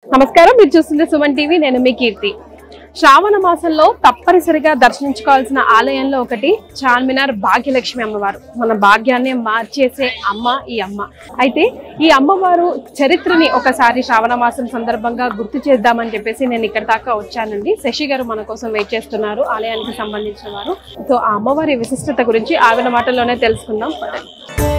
నమస్కారం మీరు చూస్తుంది సుమన్ టీవీ నేను మీ కీర్తి శ్రావణ మాసంలో తప్పనిసరిగా దర్శించుకోవాల్సిన ఆలయంలో ఒకటి చార్మినార్ భాగ్యలక్ష్మి అమ్మవారు మన భాగ్యాన్ని మార్చేసే అమ్మ ఈ అమ్మ అయితే ఈ అమ్మవారు చరిత్రని ఒకసారి శ్రావణ మాసం సందర్భంగా గుర్తు చేద్దామని చెప్పేసి నేను ఇక్కడ దాకా వచ్చానండి శశి గారు మన కోసం వెయిట్ చేస్తున్నారు ఆలయానికి సంబంధించిన వారు సో ఆ అమ్మవారి విశిష్టత గురించి ఆవిడ మాటల్లోనే తెలుసుకుందాం పదండి.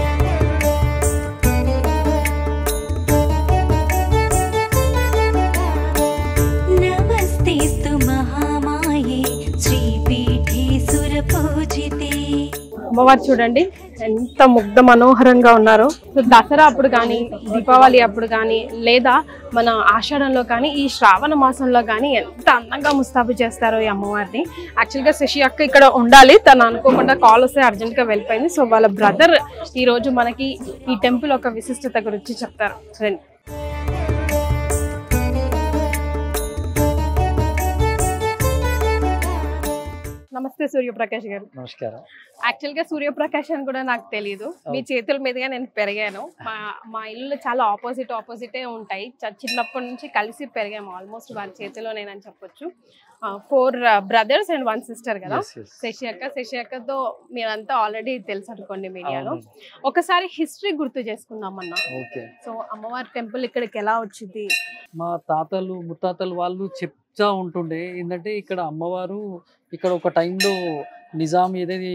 नमस्तेऽस्तु महामाये श्रीपीठे सुरपूजिते అమ్మవారు చూడండి ఎంత ముగ్ధ మనోహరంగా ఉన్నారు సో దసరా అప్పుడు కానీ దీపావళి అప్పుడు కానీ లేదా మన ఆషాఢంలో కానీ ఈ శ్రావణ మాసంలో కానీ ఎంత అందంగా ముస్తాబు చేస్తారో ఈ అమ్మవారిని యాక్చువల్గా శశి అక్క ఇక్కడ ఉండాలి తను అనుకోకుండా కాల్ వస్తే అర్జెంట్గా వెళ్ళిపోయింది సో వాళ్ళ బ్రదర్ ఈ రోజు మనకి ఈ టెంపుల్ ఒక విశిష్టత గురించి చెప్తారు రండి నమస్తే సూర్యప్రకాష్ గారు నమస్కారం యాక్చువల్ గా సూర్యప్రకాష్ అని కూడా నాకు తెలియదు మీ చేతుల మీదుగా నేను పెరిగాను మా మా ఇల్లు చాలా ఆపోజిట్ ఆపోజిటే ఉంటాయి చ- చిన్నప్పటి నుంచి కలిసి పెరిగాము ఆల్మోస్ట్ వారి చేతిలో నేనని చెప్పొచ్చు four brothers and one sister కదా Yes, yes. శశి అక్క శశి అక్కతో మీరంతా ఆల్రెడీ తెలుసు అనుకోండి మీడియాలో అవును. ఒకసారి హిస్టరీ గుర్తు చేసుకుందాం అన్న ఓకే సో అమ్మవారి టెంపుల్ ఇక్కడికి ఎలా వచ్చింది మా తాతలు ముత్తాతలు వాళ్ళు చెప్తా ఉంటుండే ఏంటంటే ఇక్కడ అమ్మవారు ఇక్కడ ఒక టైంలో నిజాం ఏదైతే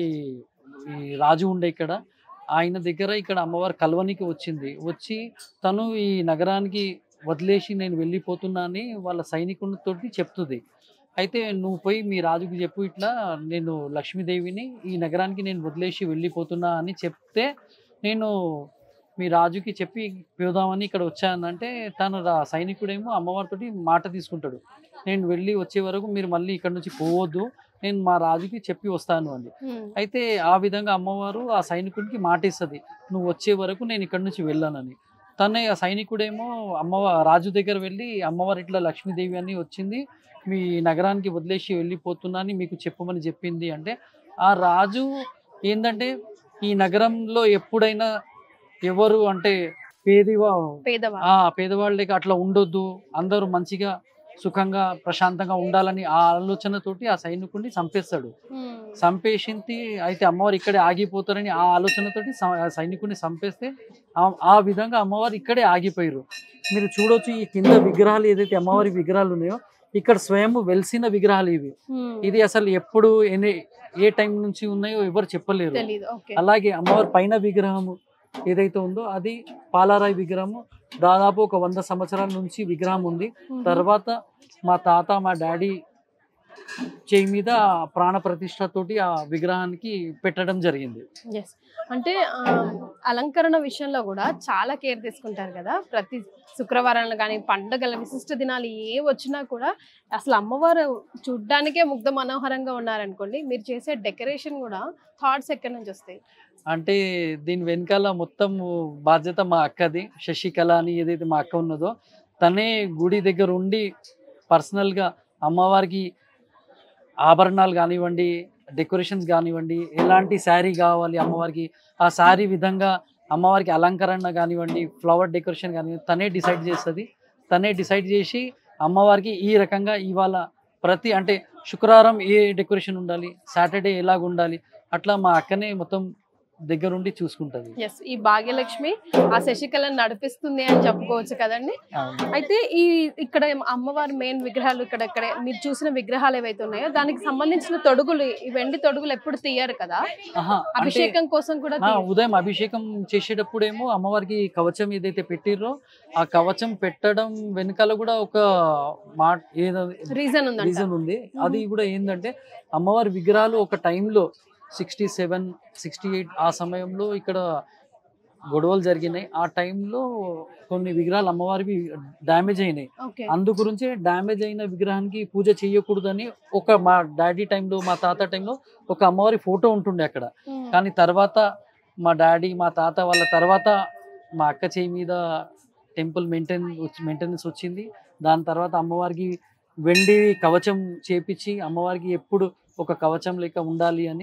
ఈ రాజు ఉండే ఇక్కడ ఆయన దగ్గర ఇక్కడ అమ్మవారు కల్వనికి వచ్చింది వచ్చి తను ఈ నగరానికి వదిలేసి నేను వెళ్ళిపోతున్నా అని వాళ్ళ సైనికులతో చెప్తుంది అయితే నువ్వు పోయి మీ రాజుకి చెప్పు ఇట్లా నేను లక్ష్మీదేవిని ఈ నగరానికి నేను వదిలేసి వెళ్ళిపోతున్నా అని చెప్తే నేను మీ రాజుకి చెప్పి పిలుదామని ఇక్కడ వచ్చానంటే తను రా- సైనికుడేమో అమ్మవారితోటి మాట తీసుకుంటాడు నేను వెళ్ళి వచ్చే వరకు మీరు మళ్ళీ ఇక్కడ నుంచి పోవద్దు నేను మా రాజుకి చెప్పి వస్తాను అని Hmm. అయితే ఆ విధంగా అమ్మవారు ఆ సైనికుడికి మాట ఇస్తుంది నువ్వు వచ్చే వరకు నేను ఇక్కడ నుంచి వెళ్ళానని తనే ఆ సైనికుడేమో అమ్మవారు రాజు దగ్గర వెళ్ళి అమ్మవారు ఇట్లా లక్ష్మీదేవి అని వచ్చింది మీ నగరానికి వదిలేసి వెళ్ళిపోతున్నా అని మీకు చెప్పమని చెప్పింది అంటే ఆ రాజు ఏంటంటే ఈ నగరంలో ఎప్పుడైనా ఎవరు అంటే పేదివా పేదవా ఆ పేదవాళ్ళకి అట్లా ఉండొద్దు అందరూ మంచిగా సుఖంగా ప్రశాంతంగా ఉండాలని ఆ ఆలోచనతోటి ఆ సైనికుడిని చంపేస్తాడు Hmm. చంపేసింది అయితే అమ్మవారు ఇక్కడే ఆగిపోతారని ఆ ఆలోచనతోటి స- ఆ సైనికుడిని చంపేస్తే ఆ- ఆ విధంగా అమ్మవారు ఇక్కడే ఆగిపోయారు మీరు చూడొచ్చు ఈ కింద విగ్రహాలు ఏదైతే అమ్మవారి విగ్రహాలు ఉన్నాయో ఇక్కడ స్వయం వెలిసిన విగ్రహాలు ఇవి Hmm. ఇది అసలు ఎప్పుడు ఎన్ని ఏ టైం నుంచి ఉన్నాయో ఎవరు చెప్పలేరు తెలీదు ఓకే అలాగే అమ్మవారి పైన విగ్రహము ఏదైతే ఉందో అది పాలారాయి విగ్రహము దాదాపు ఒక వంద సంవత్సరాల నుంచి విగ్రహం ఉంది తర్వాత మా తాత మా డాడీ చేయి మీద ప్రాణ ప్రతిష్టతోటి ఆ విగ్రహానికి పెట్టడం జరిగింది ఎస్ అంటే ఆ, అలంకరణ విషయంలో కూడా చాలా కేర్ తీసుకుంటారు కదా ప్రతి శుక్రవారాలు కానీ పండుగల విశిష్ట దినాలు ఏ వచ్చినా కూడా అసలు అమ్మవారు చూడ్డానికే ముగ్ధ మనోహరంగా ఉన్నారనుకోండి మీరు చేసే డెకరేషన్ కూడా థాట్స్ ఎక్కడి నుంచి వస్తాయి అంటే దీని వెనకాల మొత్తం బాధ్యత మా అక్కది శశికళ అని ఏదైతే మా అక్క ఉన్నదో తనే గుడి దగ్గర ఉండి పర్సనల్గా అమ్మవారికి ఆభరణాలు కానివ్వండి డెకరేషన్స్ కానివ్వండి ఎలాంటి శారీ కావాలి అమ్మవారికి ఆ శారీ విధంగా అమ్మవారికి అలంకరణ కానివ్వండి ఫ్లవర్ డెకరేషన్ కానివ్వండి తనే డిసైడ్ చేస్తుంది తనే డిసైడ్ చేసి అమ్మవారికి ఈ రకంగా ఇవాళ ప్రతి అంటే శుక్రవారం ఏ డెకరేషన్ ఉండాలి సాటర్డే ఎలాగ ఉండాలి అట్లా మా అక్కనే మొత్తం దగ్గరుండి చూసుకుంటుంది ఎస్ ఈ భాగ్యలక్ష్మి ఆ శశికళను నడిపిస్తుంది అని చెప్పుకోవచ్చు కదండి అవును. అయితే ఈ ఇక్కడ అమ్మవారి మెయిన్ విగ్రహాలు ఇక్కడ ఇక్కడ మీరు చూసిన విగ్రహాలు ఏవైతే ఉన్నాయో దానికి సంబంధించిన తొడుగులు ఈ వెండి తొడుగులు ఎప్పుడు తీయరు కదా ఆహా, అంటే అభిషేకం కోసం కూడా ఆ, ఉదయం అభిషేకం చేసేటప్పుడేమో అమ్మవారికి కవచం ఏదైతే పెట్టిర్రో ఆ కవచం పెట్టడం వెనకాల కూడా ఒక మాట ఏదో రీజన్ ఉందంట రీజన్ ఉంది అది కూడా ఏంటంటే అమ్మవారి విగ్రహాలు ఒక టైంలో సిక్స్టీ సెవెన్ సిక్స్టీ ఎయిట్ ఆ సమయంలో ఇక్కడ గొడవలు జరిగినాయి ఆ టైంలో కొన్ని విగ్రహాలు అమ్మవారివి డ్యామేజ్ అయినాయి ఓకే అందు గురించి డ్యామేజ్ అయిన విగ్రహానికి పూజ చేయకూడదని ఒక మా డాడీ టైంలో మా తాత టైంలో ఒక అమ్మవారి ఫోటో ఉంటుండే అక్కడ కానీ తర్వాత మా డాడీ మా తాత వాళ్ళ తర్వాత మా అక్క చేయి మీద టెంపుల్ మెయింటైన్ మెయింటెనెన్స్ వచ్చింది దాని తర్వాత అమ్మవారికి వెండి కవచం చేపించి అమ్మవారికి ఎప్పుడు ఒక కవచం లేక ఉండాలి అని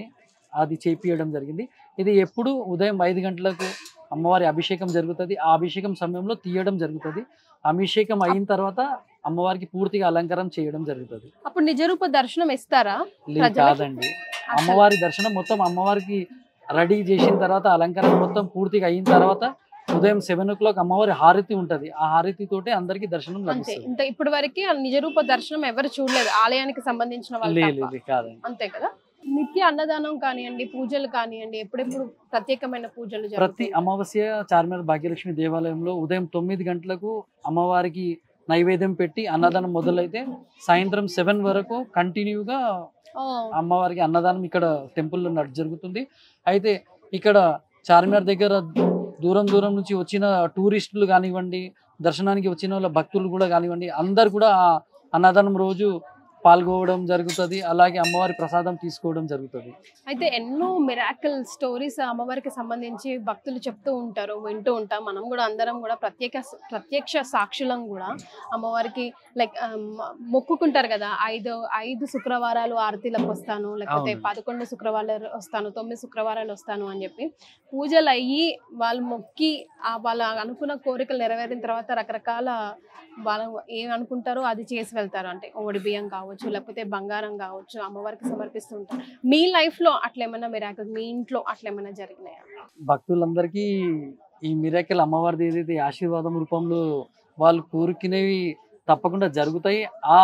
అది చేపియడం జరిగింది ఇది ఎప్పుడు ఉదయం ఐదు గంటలకు అమ్మవారి అభిషేకం జరుగుతుంది ఆ అభిషేకం సమయంలో తీయడం జరుగుతుంది అభిషేకం అయిన తర్వాత అమ్మవారికి పూర్తిగా అలంకారం చేయడం జరుగుతుంది అప్పుడు నిజరూప దర్శనం ఇస్తారా లేదు ప్రజలకి? కాదండి అసలు- అమ్మవారి దర్శనం మొత్తం అమ్మవారికి రెడీ చేసిన తర్వాత అలంకరణ మొత్తం పూర్తిగా అయిన తర్వాత ఉదయం సెవెన్ ఓ క్లాక్ అమ్మవారి హారతి ఉంటది ఆ హారతి తోటే అందరికి దర్శనం అంతే లభిస్తుంది ఇంత ఇప్పటి వరకు నిజరూప దర్శనం ఎవరు చూడలేదు ఆలయానికి సంబంధించిన వాళ్ళు లేదు తప్ప. లేదు కాదండి అంతే కదా నిత్య అన్నదానం కానివ్వండి పూజలు కానివ్వండి ఎప్పుడెప్పుడు ప్రత్యేకమైన పూజలు ప్రతి జరుగుతాయి అమావాస్య చార్మినార్ భాగ్యలక్ష్మి దేవాలయంలో ఉదయం తొమ్మిది గంటలకు అమ్మవారికి నైవేద్యం పెట్టి అన్నదానం మొదలైతే సాయంత్రం సెవెన్ వరకు కంటిన్యూగా అమ్మవారికి అన్నదానం ఇక్కడ టెంపుల్లో నడు జరుగుతుంది అయితే ఇక్కడ చార్మినార్ దగ్గర దూరం దూరం నుంచి వచ్చిన టూరిస్టులు కానివ్వండి దర్శనానికి వచ్చిన వాళ్ళ భక్తులు కూడా కానివ్వండి అందరు కూడా ఆ అన్నదానం రోజు పాల్గొవడం జరుగుతుంది అలాగే అమ్మవారి ప్రసాదం తీసుకోవడం జరుగుతుంది అయితే ఎన్నో మిరాకల్ స్టోరీస్ అమ్మవారికి సంబంధించి భక్తులు చెప్తూ ఉంటారు వింటూ ఉంటాం మనం కూడా అందరం కూడా ప్రత్యేక ప్రత్యక్ష సాక్షులం కూడా అమ్మవారికి లైక్ మొక్కుకుంటారు కదా ఐదు ఐదు శుక్రవారాలు ఆరతిలకు వస్తాను లేకపోతే అవును. పదకొండు శుక్రవారాలు వస్తాను తొమ్మిది శుక్రవారాలు వస్తాను అని చెప్పి పూజలు అయ్యి వాళ్ళు మొక్కి ఆ వాళ్ళ అనుకున్న కోరికలు నెరవేరిన తర్వాత రకరకాల వాళ్ళు ఏం అనుకుంటారో అది చేసి వెళ్తారు అంటే ఓడి బియ్యం కావచ్చు లేకపోతే బంగారం కావచ్చు అమ్మవారికి సమర్పిస్తూ ఉంటారు మీ లైఫ్ లో అట్లా ఏమైనా మీరు మీ ఇంట్లో అట్లా ఏమైనా జరిగినాయా భక్తులందరికీ ఈ మిరాకిల్ అమ్మవారిది ఏదైతే ఆశీర్వాదం రూపంలో వాళ్ళు కోరుకునేవి తప్పకుండా జరుగుతాయి ఆ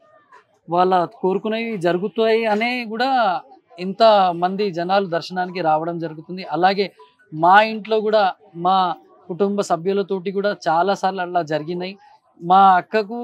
వాళ్ళ కోరుకునేవి జరుగుతాయి అనే కూడా ఇంత మంది జనాలు దర్శనానికి రావడం జరుగుతుంది అలాగే మా ఇంట్లో కూడా మా కుటుంబ సభ్యులతోటి కూడా చాలా సార్లు అలా జరిగినాయి మా అక్కకు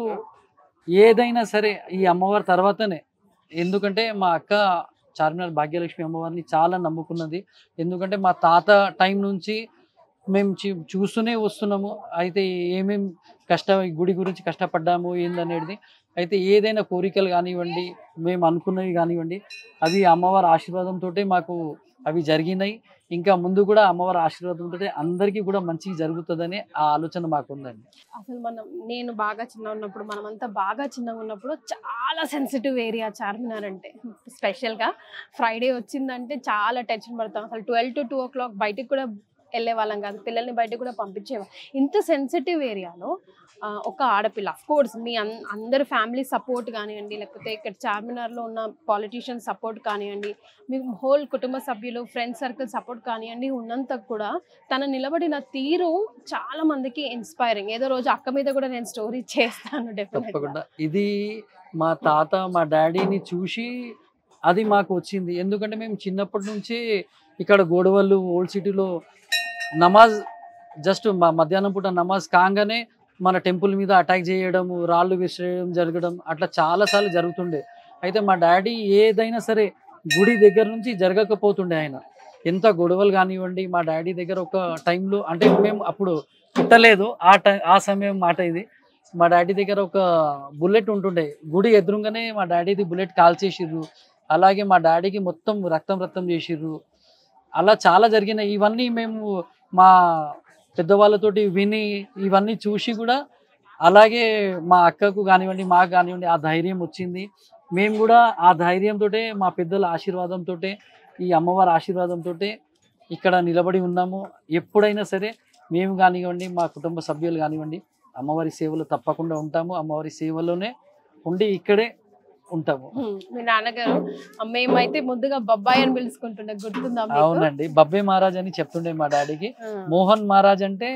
ఏదైనా సరే ఈ అమ్మవారి తర్వాతనే ఎందుకంటే మా అక్క చార్మినార్ భాగ్యలక్ష్మి అమ్మవారిని చాలా నమ్ముకున్నది ఎందుకంటే మా తాత టైం నుంచి మేము చూ- చూస్తూనే వస్తున్నాము అయితే ఏమేం కష్ట ఈ గుడి గురించి కష్టపడ్డాము ఏందనేది అయితే ఏదైనా కోరికలు కానివ్వండి మేము అనుకున్నవి కానివ్వండి అవి అమ్మవారి ఆశీర్వాదంతో మాకు అవి జరిగినాయి ఇంకా ముందు కూడా అమ్మవారి ఆశీర్వాదంతో అందరికీ కూడా మంచి జరుగుతుందనే ఆ ఆలోచన మాకు ఉందండి అసలు మనం నేను బాగా చిన్న ఉన్నప్పుడు మనమంతా బాగా చిన్నగా ఉన్నప్పుడు చాలా సెన్సిటివ్ ఏరియా చార్మినార్ అంటే స్పెషల్ గా ఫ్రైడే వచ్చిందంటే చాలా టెన్షన్ పడతాం అసలు twelve to two o'clock బయటికి కూడా వెళ్ళే వాళ్ళం కాదు పిల్లల్ని బయటకు కూడా పంపించేవాళ్ళం ఇంత సెన్సిటివ్ ఏరియాలో ఆ, ఒక ఆడపిల్ల అఫ్ కోర్స్ మీ అన్ అందరి ఫ్యామిలీ సపోర్ట్ కానివ్వండి లేకపోతే ఇక్కడ చార్మినార్లో ఉన్న పాలిటీషియన్ సపోర్ట్ కానివ్వండి మీ హోల్ కుటుంబ సభ్యులు ఫ్రెండ్ సర్కిల్ సపోర్ట్ కానివ్వండి ఉన్నంత కూడా తన నిలబడిన తీరు చాలా మందికి ఇన్స్పైరింగ్ ఏదో రోజు అక్క మీద కూడా నేను స్టోరీ చేస్తాను డెఫినెట్ తప్పకుండా ఇది మా తాత మా డాడీని చూసి అది మాకు వచ్చింది ఎందుకంటే మేము చిన్నప్పటి నుంచి ఇక్కడ గోడవల్లు ఓల్డ్ సిటీలో నమాజ్ జస్ట్ మా మధ్యాహ్నం పూట నమాజ్ కాగానే మన టెంపుల్ మీద అటాక్ చేయడము రాళ్ళు విసిరేయడం జరగడం అట్లా చాలాసార్లు జరుగుతుండే అయితే మా డాడీ ఏదైనా సరే గుడి దగ్గర నుంచి జరగకపోతుండే ఆయన ఎంత గొడవలు కానివ్వండి మా డాడీ దగ్గర ఒక టైంలో అంటే మేము అప్పుడు పుట్టలేదు ఆ టైం ఆ సమయం మాట ఇది మా డాడీ దగ్గర ఒక బుల్లెట్ ఉంటుండే గుడి ఎదురుగానే మా డాడీది బుల్లెట్ కాల్చేసిర్రు అలాగే మా డాడీకి మొత్తం రక్తం రక్తం చేసిర్రు అలా చాలా జరిగినాయి ఇవన్నీ మేము మా పెద్దవాళ్ళతోటి విని ఇవన్నీ చూసి కూడా అలాగే మా అక్కకు కానివ్వండి మాకు కానివ్వండి ఆ ధైర్యం వచ్చింది మేము కూడా ఆ ధైర్యంతో మా పెద్దల ఆశీర్వాదంతో ఈ అమ్మవారి ఆశీర్వాదంతో ఇక్కడ నిలబడి ఉన్నాము ఎప్పుడైనా సరే మేము కానివ్వండి మా కుటుంబ సభ్యులు కానివ్వండి అమ్మవారి సేవలు తప్పకుండా ఉంటాము అమ్మవారి సేవలోనే ఉండి ఇక్కడే ఉంటాము మీ నాన్నగారు మేమైతే ముద్దుగా బొబ్బాయి అని పిలుచుకుంటుండే గుర్తుందా మీకు? అవునండి బబ్బే మహారాజ్ అని చెప్తుండే మా డాడీకి ఆ. మోహన్ మహారాజ్ అంటే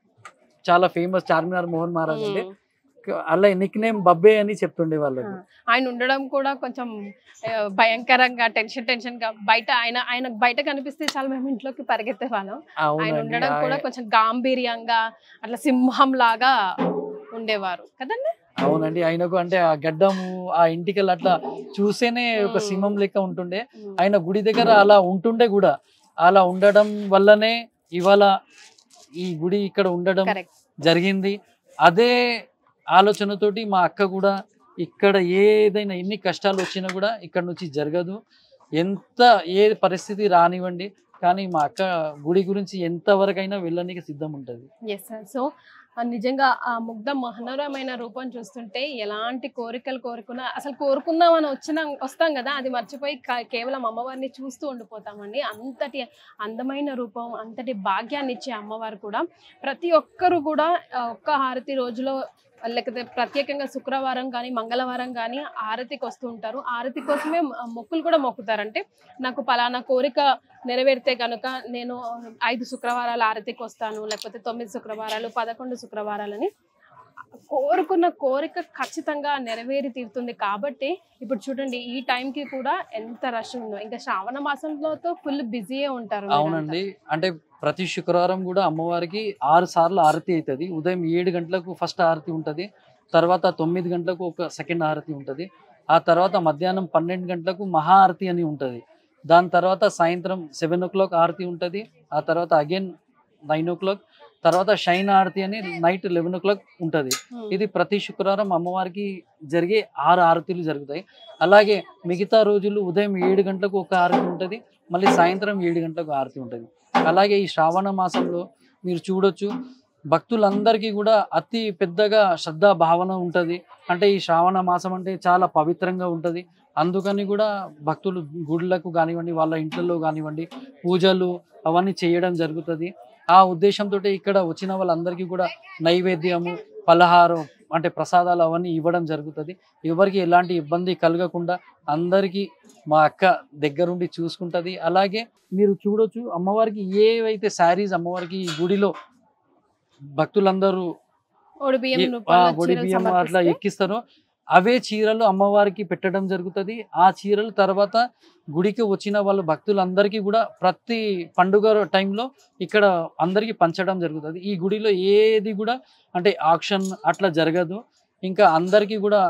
చాలా ఫేమస్ చార్మినార్ మోహన్ మహారాజ్ అంటే అలా నిక్ నేమ్ బబ్బే అని చెప్తుండే వాళ్ళకి ఆయన ఉండడం కూడా కొంచెం ఆ, భయంకరంగా టెన్షన్ టెన్షన్ గా బయట ఆయన ఆయన బయట కనిపిస్తే చాలా మేము ఇంట్లోకి పరిగెత్తే వాళ్ళం ఆయన అవునండి ఉండడం కూడా ఆ- కొంచెం గాంభీర్యంగా అట్లా సింహం లాగా ఉండేవారు కదండి అవునండి ఆయనకు అంటే ఆ గడ్డము ఆ ఇంటికల్ అట్లా చూసేనే ఒక మ్మ్. సింహం లెక్క ఉంటుండే ఆయన గుడి దగ్గర అలా ఉంటుండే కూడా అలా ఉండడం వల్లనే ఇవాళ ఈ గుడి ఇక్కడ ఉండడం కరెక్ట్ జరిగింది అదే ఆలోచనతోటి మా అక్క కూడా ఇక్కడ ఏదైనా ఎన్ని కష్టాలు వచ్చినా కూడా ఇక్కడ నుంచి జరగదు ఎంత ఏ పరిస్థితి రానివ్వండి కానీ మా అక్క గుడి గురించి ఎంతవరకైనా వెళ్ళడానికి సిద్ధం ఉంటుంది ఎస్ సార్ సో నిజంగా ఆ ముగ్ధ మనోరమైన రూపం చూస్తుంటే ఎలాంటి కోరికలు కోరుకున్నా అసలు కోరుకుందామని వచ్చిన వస్తాం కదా అది మర్చిపోయి కా- కేవలం అమ్మవారిని చూస్తూ ఉండిపోతామండి అంతటి అందమైన రూపం అంతటి భాగ్యాన్ని ఇచ్చే అమ్మవారు కూడా ప్రతి ఒక్కరు కూడా ఆ, ఒక్క హారతి రోజులో లేకపోతే ప్రత్యేకంగా శుక్రవారం కానీ మంగళవారం కానీ ఆరతికి వస్తూ ఉంటారు ఆరతి కోసమే మ- మొక్కులు కూడా మొక్కుతారంటే నాకు పలానా కోరిక నెరవేరితే కనుక నేను ఐదు శుక్రవారాలు ఆరతికి వస్తాను లేకపోతే తొమ్మిది శుక్రవారాలు పదకొండు శుక్రవారాలని కోరుకున్న కోరిక ఖచ్చితంగా నెరవేరి తీరుతుంది కాబట్టి ఇప్పుడు చూడండి ఈ టైంకి కూడా ఎంత రష్ ఉందో ఇంకా శ్రావణ మాసంలో ఫుల్ బిజీయే ఉంటారు మీరంతా. అవునండి అంటే ప్రతి శుక్రవారం కూడా అమ్మవారికి ఆరు సార్లు ఆరతి అవుతుంది ఉదయం ఏడు గంటలకు ఫస్ట్ ఆరతి ఉంటుంది తర్వాత తొమ్మిది గంటలకు ఒక సెకండ్ ఆరతి ఉంటుంది ఆ తర్వాత మధ్యాహ్నం పన్నెండు గంటలకు మహా ఆరతి అని ఉంటుంది దాని తర్వాత సాయంత్రం సెవెన్ ఓ క్లాక్ ఆరతి ఉంటుంది ఆ తర్వాత అగైన్ నైన్ ఓ క్లాక్ తర్వాత షైన్ ఆరతి అని నైట్ లెవెన్ ఓ క్లాక్ ఉంటుంది Hmm. ఇది ప్రతి శుక్రవారం అమ్మవారికి జరిగే ఆరు ఆరతులు జరుగుతాయి అలాగే మిగతా రోజులు ఉదయం ఏడు గంటలకు ఒక ఆరతి ఉంటుంది మళ్ళీ సాయంత్రం ఏడు గంటలకు ఆరతి ఉంటుంది అలాగే ఈ శ్రావణ మాసంలో మీరు చూడొచ్చు భక్తులందరికీ కూడా అతి పెద్దగా శ్రద్ధా భావన ఉంటుంది అంటే ఈ శ్రావణ మాసం అంటే చాలా పవిత్రంగా ఉంటుంది అందుకని కూడా భక్తులు గుళ్ళకు కానివ్వండి వాళ్ళ ఇంట్లలో కానివ్వండి పూజలు అవన్నీ చేయడం జరుగుతుంది ఆ ఉద్దేశంతో ఇక్కడ వచ్చిన వాళ్ళందరికీ కూడా నైవేద్యము పలహారం అంటే ప్రసాదాలు అవన్నీ ఇవ్వడం జరుగుతుంది ఎవరికి ఎలాంటి ఇబ్బంది కలగకుండా అందరికీ మా అక్క దగ్గరుండి చూసుకుంటది అలాగే మీరు చూడొచ్చు అమ్మవారికి ఏవైతే శారీస్ అమ్మవారికి ఈ గుడిలో భక్తులందరూ ఒడి బియ్యం ఏ- ఆ, రూపంలో ఒడి చీరలు బియ్యం అట్లా సమర్పిస్తే ఎక్కిస్తారో అవే చీరలు అమ్మవారికి పెట్టడం జరుగుతుంది ఆ చీరలు తర్వాత గుడికి వచ్చిన వాళ్ళ భక్తులందరికీ కూడా ప్రతి పండుగ టైంలో ఇక్కడ అందరికీ పంచడం జరుగుతుంది ఈ గుడిలో ఏది కూడా అంటే ఆక్షన్ అట్లా జరగదు ఇంకా అందరికీ కూడా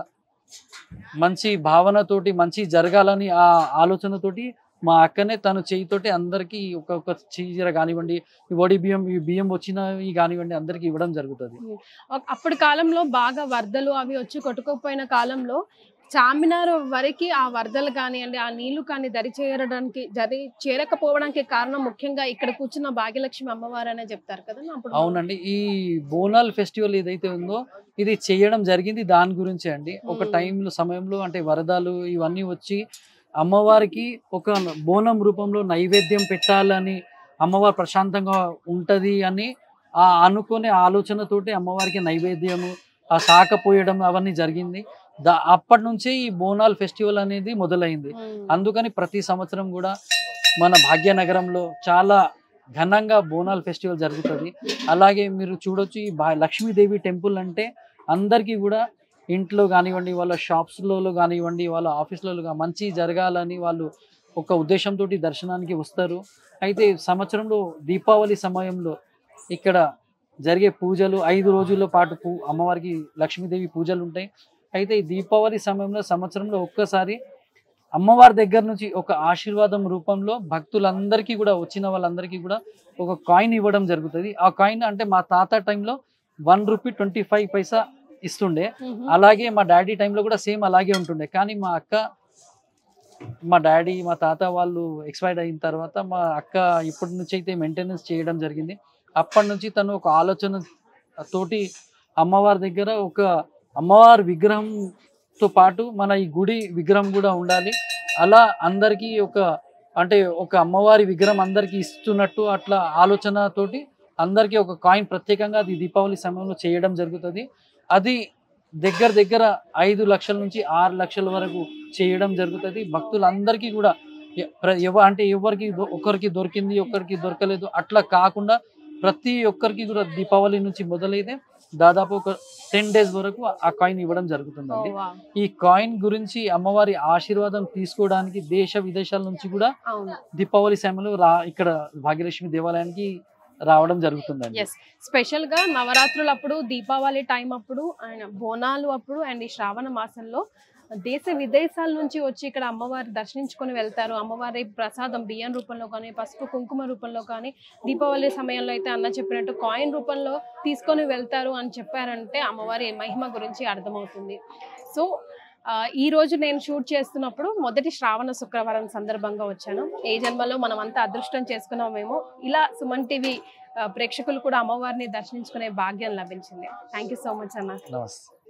మంచి భావనతోటి మంచి జరగాలని ఆ ఆలోచనతోటి మా అక్కనే తను చేయితోటి అందరికీ ఒక్కొక్క చీర కానివ్వండి ఈ వడి బియ్యం ఈ బియ్యం వచ్చినవి కానివ్వండి అందరికీ ఇవ్వడం జరుగుతుంది ఒక- అప్పటి కాలంలో బాగా వరదలు అవి వచ్చి కొట్టుకోపోయిన కాలంలో చార్మినార్ వరకు ఆ వరదలు కానివ్వండి ఆ నీళ్లు కానీ దరి చేరడానికి దరి చేరకపోవడానికి కారణం ముఖ్యంగా ఇక్కడ కూర్చున్న భాగ్యలక్ష్మి అమ్మవారు అనే చెప్తారు కదా అప్పుడు అవునండి ఈ బోనాల్ ఫెస్టివల్ ఏదైతే ఉందో ఇది చేయడం జరిగింది దాని గురించే అండి ఒక మ్మ్. టైంలో సమయంలో అంటే వరదలు ఇవన్నీ వచ్చి అమ్మవారికి ఒక బోనం రూపంలో నైవేద్యం పెట్టాలని అమ్మవారు ప్రశాంతంగా ఉంటది అని ఆ అనుకునే ఆలోచనతోటి అమ్మవారికి నైవేద్యము ఆ శాఖ పోయడం అవన్నీ జరిగింది దా అప్పటి నుంచే ఈ బోనాల్ ఫెస్టివల్ అనేది మొదలైంది ఉమ్. అందుకని ప్రతి సంవత్సరం కూడా మన భాగ్యనగరంలో చాలా ఘనంగా బోనాల్ ఫెస్టివల్ జరుగుతుంది అలాగే మీరు చూడొచ్చు ఈ భా- లక్ష్మీదేవి టెంపుల్ అంటే అందరికీ కూడా ఇంట్లో కానివ్వండి వాళ్ళ షాప్స్లలో కానివ్వండి వాళ్ళ ఆఫీసులలో గా- మంచి జరగాలని వాళ్ళు ఒక ఉద్దేశంతో దర్శనానికి వస్తారు అయితే సంవత్సరంలో దీపావళి సమయంలో ఇక్కడ జరిగే పూజలు ఐదు రోజుల పాటు పూ అమ్మవారికి లక్ష్మీదేవి పూజలు ఉంటాయి అయితే ఈ దీపావళి సమయంలో సంవత్సరంలో ఒక్కసారి అమ్మవారి దగ్గర నుంచి ఒక ఆశీర్వాదం రూపంలో భక్తులందరికీ కూడా వచ్చిన వాళ్ళందరికీ కూడా ఒక కాయిన్ ఇవ్వడం జరుగుతుంది ఆ కాయిన్ అంటే మా తాత టైంలో one rupee twenty five paisa ఇస్తుండే ఉహు. అలాగే మా డాడీ టైంలో కూడా సేమ్ అలాగే ఉంటుండే కానీ మా అక్క మా డాడీ మా తాత వాళ్ళు ఎక్స్పైర్డ్ అయిన తర్వాత మా అక్క ఇప్పటి నుంచి అయితే మెయింటెనెన్స్ చేయడం జరిగింది అప్పటి నుంచి తను ఒక ఆలోచన తోటి అమ్మవారి దగ్గర ఒక అమ్మవారి విగ్రహంతో పాటు మన ఈ గుడి విగ్రహం కూడా ఉండాలి అలా అందరికీ ఒక అంటే ఒక అమ్మవారి విగ్రహం అందరికీ ఇస్తున్నట్టు అట్లా ఆలోచనతోటి అందరికీ ఒక కాయిన్ ప్రత్యేకంగా అది దీపావళి సమయంలో చేయడం జరుగుతుంది అది దగ్గర దగ్గర ఐదు లక్షల నుంచి ఆరు లక్షల వరకు చేయడం జరుగుతుంది భక్తులందరికీ కూడా ఎ- ప్ర- ఎవ అంటే ఎవరికి దొ- ఒకరికి దొరికింది ఒకరికి దొరకలేదు అట్లా కాకుండా ప్రతి ఒక్కరికి కూడా దీపావళి నుంచి మొదలైతే దాదాపు ఒక టెన్ డేస్ వరకు ఆ కాయిన్ ఇవ్వడం ఓ, జరుగుతుందండి వావ్. ఈ కాయిన్ గురించి అమ్మవారి ఆశీర్వాదం తీసుకోవడానికి దేశ విదేశాల నుంచి కూడా అవును దీపావళి సమయంలో రా ఇక్కడ భాగ్యలక్ష్మి దేవాలయానికి రావడం జరుగుతుందండి ఎస్ స్పెషల్ గా నవరాత్రులు అప్పుడు దీపావళి టైం అప్పుడు అండ్ బోనాలు అప్పుడు అండ్ ఈ శ్రావణ మాసంలో దేశ విదేశాల నుంచి వచ్చి ఇక్కడ అమ్మవారి దర్శించుకొని వెళ్తారు అమ్మవారి ప్రసాదం బియ్యం రూపంలో కానీ పసుపు కుంకుమ రూపంలో కానీ దీపావళి సమయంలో అయితే అన్న చెప్పినట్టు కాయిన్ రూపంలో తీసుకొని వెళ్తారు అని చెప్పారంటే అమ్మవారి మహిమ గురించి అర్థమవుతుంది సో ఆ, ఈ రోజు నేను షూట్ చేస్తున్నప్పుడు మొదటి శ్రావణ శుక్రవారం సందర్భంగా వచ్చాను ఏ జన్మలో మనం అంతా అదృష్టం చేసుకున్నామేమో ఇలా సుమన్ టీవీ ఆ, ప్రేక్షకులు కూడా అమ్మవారిని దర్శించుకునే భాగ్యం లభించింది థ్యాంక్ యూ సో మచ్ అన్న నమస్తే